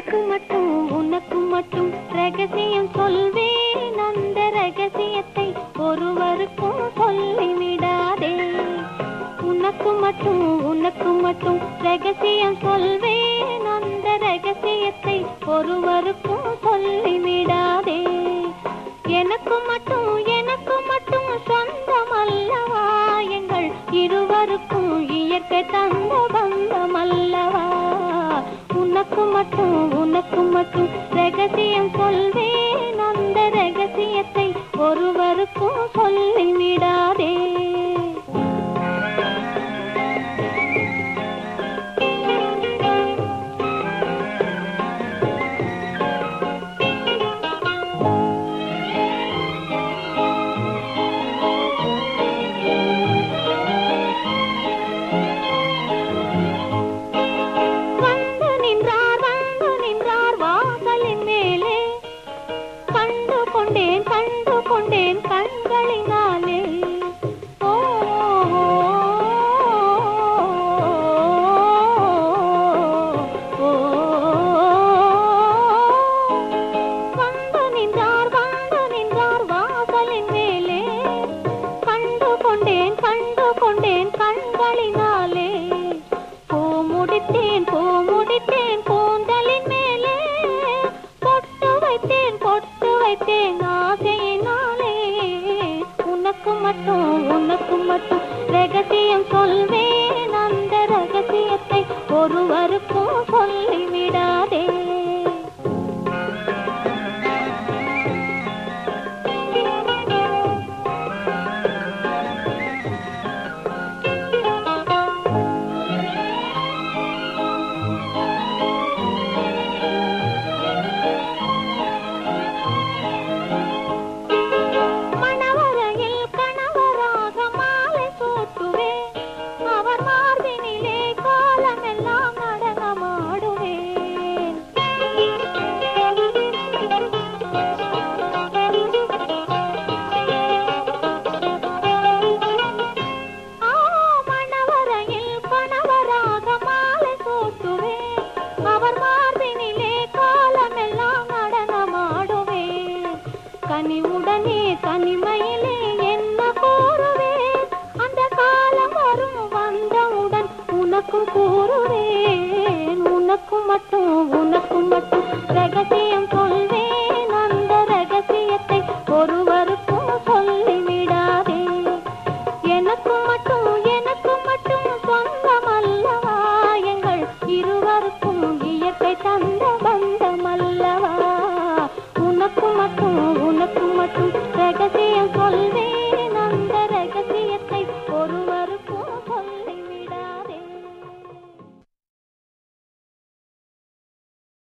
எனக்கு மட்டும் உனக்கு மட்டும் ரகசியம் சொல்வேன் அந்த ரகசியத்தை ஒருவருக்கும் சொல்லிவிடாதே உனக்கு மட்டும் உனக்கு மட்டும் ரகசியம் சொல்வேன் அந்த ரகசியத்தை ஒருவருக்கும் சொல்லிவிடாதே எனக்கு மட்டும் எனக்கு மட்டும் சொந்தம் அல்லவா எங்கள் இருவருக்கும் இயற்கை தந்த பந்தம் அல்லவா உனக்கு மட்டும் உனக்கு மட்டும் ரகசியம் சொல்வேன் அந்த ரகசியத்தை ஒருவருக்கும் சொல்லிவிடாதே வந்து நின்றார் வந்து நின்றார் வாசலின் மேலே கண்டு கொண்டேன் கண்டு கொண்டேன் கண்களினாலே ஓ, ஓ, வந்து நின்றார் வந்து நின்றார் வாசலின் மேலே கண்டு கொண்டேன் கண்டு கொண்டேன் கண்களினாலே பூ முடித்தேன் பூ முடித்தேன் கூந்தலின் மேலே பொட்டு வைத்தேன் பொட்டு வைத்தேன் ஆசையினாலே உனக்கு மட்டும் உனக்கு மட்டும் ரகசியம் சொல்வேன் அந்த ரகசியத்தை ஒருவருக்கும் சொல்லிவிடாதே மணவரையில் கணவராக மாலை சூட்டுவேன் அவர் மார்பினிலே காலமெல்லாம் நடனமாடுவேன் ஆ, மணவரையில் கணவராக மாலை சூட்டுவேன் அவர் மார்பினிலே காலமெல்லாம் நடனமாடுவேன் கனிவுடனே தனிமையிலே என்ன கூறுவேன் அந்த காலம் வரும் வந்தவுடன் உனக்கும் கூறுவேன் உனக்கும் மட்டும் உனக்கும் மட்டும் ரகசியம் சொல்வேன் அந்த ரகசியத்தை ஒருவருக்கும் சொல்லிவிடாதே எனக்கு மட்டும் எனக்கு மட்டும் சொந்தம் அல்லவா எங்கள் இருவருக்கும் இயற்கை தந்த பந்தம் அல்லவா உனக்கு மட்டும்